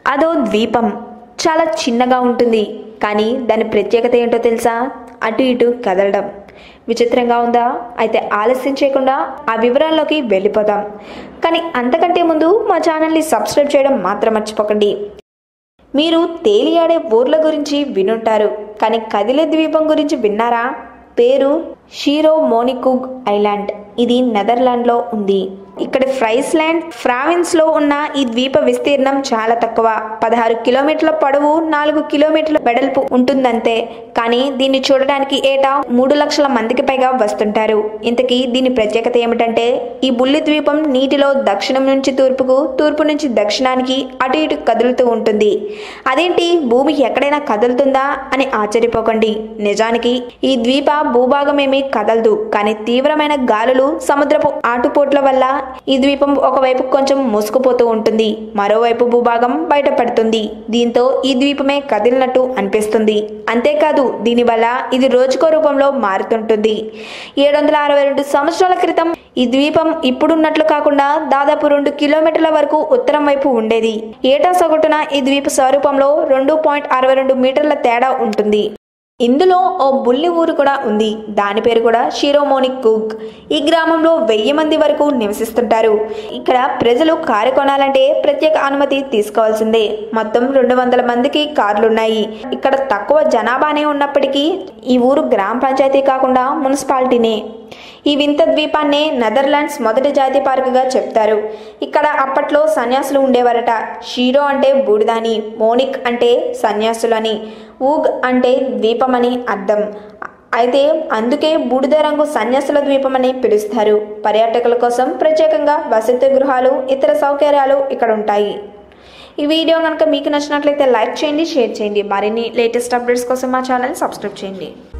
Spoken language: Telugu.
అదో ద్వీపం చాలా చిన్నగా ఉంటుంది కానీ దాని ప్రత్యేకత ఏంటో తెలుసా అటు ఇటు కదలడం విచిత్రంగా ఉందా అయితే ఆలస్యం చేయకుండా ఆ వివరాల్లోకి వెళ్ళిపోదాం కానీ అంతకంటే ముందు మా ఛానల్ని సబ్స్క్రైబ్ చేయడం మాత్రం మర్చిపోకండి మీరు తేలియాడే ఊర్ల గురించి వినుంటారు కానీ కదిలే ద్వీపం గురించి విన్నారా పేరు షీరో మోనికుగ్ ఐలాండ్ ఇది నెదర్లాండ్లో ఉంది ఇక్కడ ఫ్రైస్లాండ్ ఫ్రావిన్స్లో ఉన్న ఈ ద్వీప విస్తీర్ణం చాలా తక్కువ పదహారు కిలోమీటర్ల పొడవు నాలుగు కిలోమీటర్ల వెడల్పు ఉంటుందంతే కానీ దీన్ని చూడడానికి ఏటా మూడు లక్షల మందికి పైగా వస్తుంటారు ఇంతకీ దీని ప్రత్యేకత ఏమిటంటే ఈ బుల్లి ద్వీపం నీటిలో దక్షిణం నుంచి తూర్పుకు తూర్పు నుంచి దక్షిణానికి అటు ఇటు కదులుతూ ఉంటుంది అదేంటి భూమి ఎక్కడైనా కదులుతుందా అని ఆశ్చర్యపోకండి నిజానికి ఈ ద్వీప భూభాగం ఏమీ కదలదు కానీ తీవ్రమైన గాలులు సముద్రపు ఆటుపోట్ల వల్ల ఈ ద్వీపం ఒకవైపు కొంచెం మూసుకుపోతూ ఉంటుంది మరోవైపు భూభాగం బయటపడుతుంది దీంతో ఈ ద్వీపమే కదిలినట్టు అనిపిస్తుంది అంతేకాదు దీనివల్ల ఇది రోజుకో రూపంలో మారుతుంటుంది ఏడు వందల అరవై రెండు సంవత్సరాల క్రితం ఈ ద్వీపం ఇప్పుడున్నట్లు కాకుండా దాదాపు రెండు కిలోమీటర్ల వరకు ఉత్తరం వైపు ఉండేది ఏటా సగటున ఈ ద్వీప స్వరూపంలో రెండు పాయింట్ అరవై రెండు మీటర్ల తేడా ఉంటుంది ఇందులో ఓ బుల్లి ఊరు కూడా ఉంది దాని పేరు కూడా షిరోమోనిక్ కుక్ ఈ గ్రామంలో వెయ్యి మంది వరకు నివసిస్తుంటారు ఇక్కడ ప్రజలు కారు కొనాలంటే ప్రత్యేక అనుమతి తీసుకోవాల్సిందే మొత్తం రెండు వందల మందికి కార్లున్నాయి ఇక్కడ తక్కువ జనాభానే ఉన్నప్పటికీ ఈ ఊరు గ్రామ పంచాయతీ కాకుండా మున్సిపాలిటీనే ఈ వింత ద్వీపాన్నే నెదర్లాండ్స్ మొదటి జాతీయ పార్కుగా చెప్తారు ఇక్కడ అప్పట్లో సన్యాసులు ఉండేవారట షీరో అంటే బూడిదని మోనిక్ అంటే సన్యాసులని ఊగ్ అంటే ద్వీపమని అర్థం అయితే అందుకే బూడిద రంగు సన్యాసుల ద్వీపం అని పిలుస్తారు పర్యాటకుల కోసం ప్రత్యేకంగా వసతి గృహాలు ఇతర సౌకర్యాలు ఇక్కడ ఉంటాయి ఈ వీడియో కనుక మీకు నచ్చినట్లయితే లైక్ చేయండి షేర్ చేయండి మరిన్ని లేటెస్ట్ అప్డేట్స్ కోసం మా ఛానల్ సబ్స్క్రైబ్ చేయండి